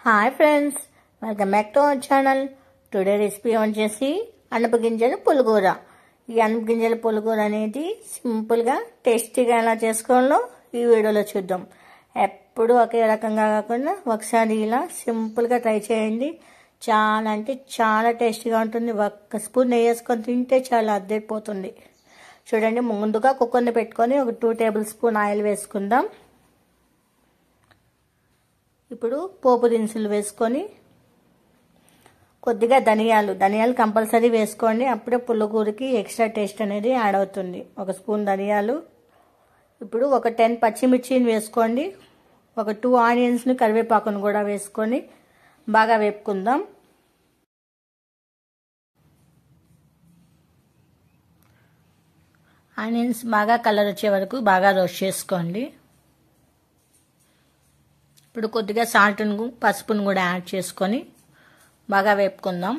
hi friends welcome back to our channel today recipe వచ్చేసి అనప గింజల పులిగూర ఈ అనప గింజల పులిగూర అనేది సింపుల్గా టేస్టీగా ఎలా చేసుకోవాలో ఈ వీడియోలో చూద్దాం ఎప్పుడు ఒకే రకంగా కాకుండా ఒకసారి ఇలా సింపుల్గా ట్రై చేయండి చాలా అంటే చాలా టేస్టీగా ఉంటుంది ఒక్క స్పూన్ నెయ్యి వేసుకొని తింటే చాలా అద్దరిపోతుంది చూడండి ముందుగా కుక్కర్ని పెట్టుకొని ఒక టూ టేబుల్ స్పూన్ ఆయిల్ వేసుకుందాం ఇప్పుడు పోపు దినుసులు వేసుకొని కొద్దిగా ధనియాలు ధనియాలు కంపల్సరీ వేసుకోండి అప్పుడే పుల్లగూరకి ఎక్స్ట్రా టేస్ట్ అనేది యాడ్ అవుతుంది ఒక స్పూన్ ధనియాలు ఇప్పుడు ఒక టెన్ పచ్చిమిర్చిని వేసుకోండి ఒక టూ ఆనియన్స్ని కరివేపాకును కూడా వేసుకొని బాగా వేపుకుందాం ఆనియన్స్ బాగా కలర్ వచ్చే వరకు బాగా రోస్ట్ చేసుకోండి ఇప్పుడు కొద్దిగా సాల్ట్ను పసుపును కూడా యాడ్ చేసుకొని బాగా వేపుకుందాం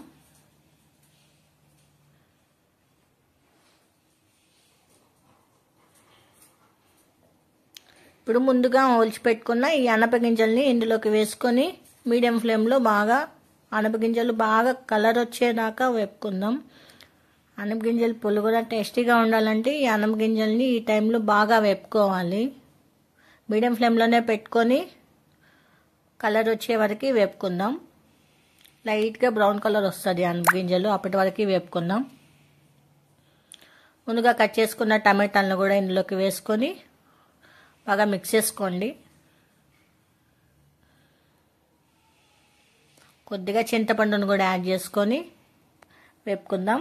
ఇప్పుడు ముందుగా ఒలిచిపెట్టుకున్న ఈ అనపగింజల్ని ఇందులోకి వేసుకొని మీడియం ఫ్లేమ్లో బాగా అనపగింజలు బాగా కలర్ వచ్చేదాకా వేపుకుందాం అనపగింజలు పులుగుర టేస్టీగా ఉండాలంటే ఈ అనపగింజల్ని ఈ టైంలో బాగా వేపుకోవాలి మీడియం ఫ్లేమ్లోనే పెట్టుకొని కలర్ వచ్చే వరకు వేపుకుందాం లైట్గా బ్రౌన్ కలర్ వస్తుంది గింజలు అప్పటి వరకు వేపుకుందాం ముందుగా కట్ చేసుకున్న టమాటాలను కూడా ఇందులోకి వేసుకొని బాగా మిక్స్ చేసుకోండి కొద్దిగా చింతపండును కూడా యాడ్ చేసుకొని వేపుకుందాం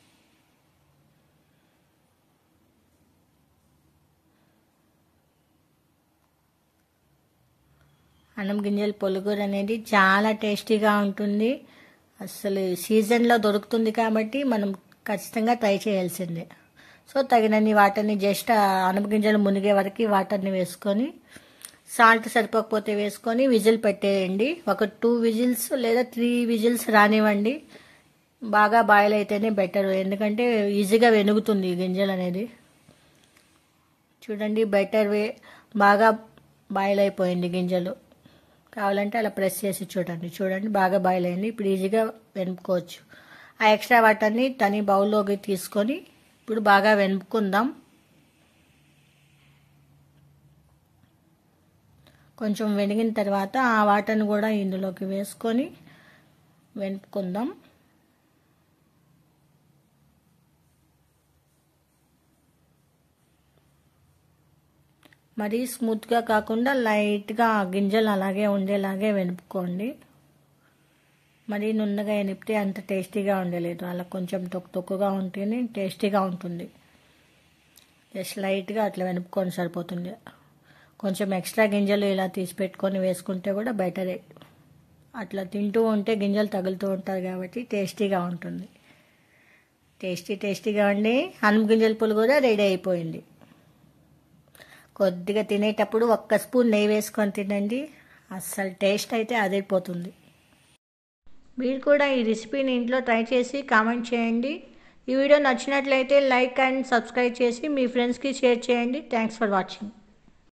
అన్నం గింజల పొలుగురు అనేది చాలా టేస్టీగా ఉంటుంది అసలు సీజన్లో దొరుకుతుంది కాబట్టి మనం ఖచ్చితంగా ట్రై చేయాల్సిందే సో తగినన్ని వాటర్ని జస్ట్ అన్నం గింజలు మునిగే వరకు వాటర్ని వేసుకొని సాల్ట్ సరిపోకపోతే వేసుకొని విజిల్ పెట్టేయండి ఒక టూ విజిల్స్ లేదా త్రీ విజిల్స్ రానివ్వండి బాగా బాయిల్ అయితేనే బెటర్ ఎందుకంటే ఈజీగా వెనుగుతుంది ఈ గింజలు అనేది చూడండి బెటర్ వే బాగా బాయిల్ అయిపోయింది గింజలు కావాలంటే అలా ప్రెస్ చేసి చూడండి చూడండి బాగా బాయిల్ అయింది ఇప్పుడు ఈజీగా వెనుపుకోవచ్చు ఆ ఎక్స్ట్రా వాటర్ని తని బౌల్లోకి తీసుకొని ఇప్పుడు బాగా వెనుపుకుందాం కొంచెం వెనిగిన తర్వాత ఆ వాటర్ని కూడా ఇందులోకి వేసుకొని వెనుపుకుందాం మరీ స్మూత్గా కాకుండా లైట్గా గింజలు అలాగే ఉండేలాగే వెనుపుకోండి మరీ నున్నగా ఎనిపితే అంత టేస్టీగా ఉండలేదు అలా కొంచెం తొక్కు తొక్కుగా ఉంటేనే టేస్టీగా ఉంటుంది జస్ట్ లైట్గా అట్లా వెనుపుకొని సరిపోతుంది కొంచెం ఎక్స్ట్రా గింజలు ఇలా తీసి పెట్టుకొని వేసుకుంటే కూడా బెటరే అట్లా తింటూ ఉంటే గింజలు తగులుతూ ఉంటారు కాబట్టి టేస్టీగా ఉంటుంది టేస్టీ టేస్టీగా ఉండి అన్నం గింజల పులు కూడా రెడీ అయిపోయింది కొద్దిగా తినేటప్పుడు ఒక్క స్పూన్ నెయ్యి వేసుకొని తినండి అస్సలు టేస్ట్ అయితే అదిరిపోతుంది మీరు కూడా ఈ రెసిపీని ఇంట్లో ట్రై చేసి కామెంట్ చేయండి ఈ వీడియో నచ్చినట్లయితే లైక్ అండ్ సబ్స్క్రైబ్ చేసి మీ ఫ్రెండ్స్కి షేర్ చేయండి థ్యాంక్స్ ఫర్ వాచింగ్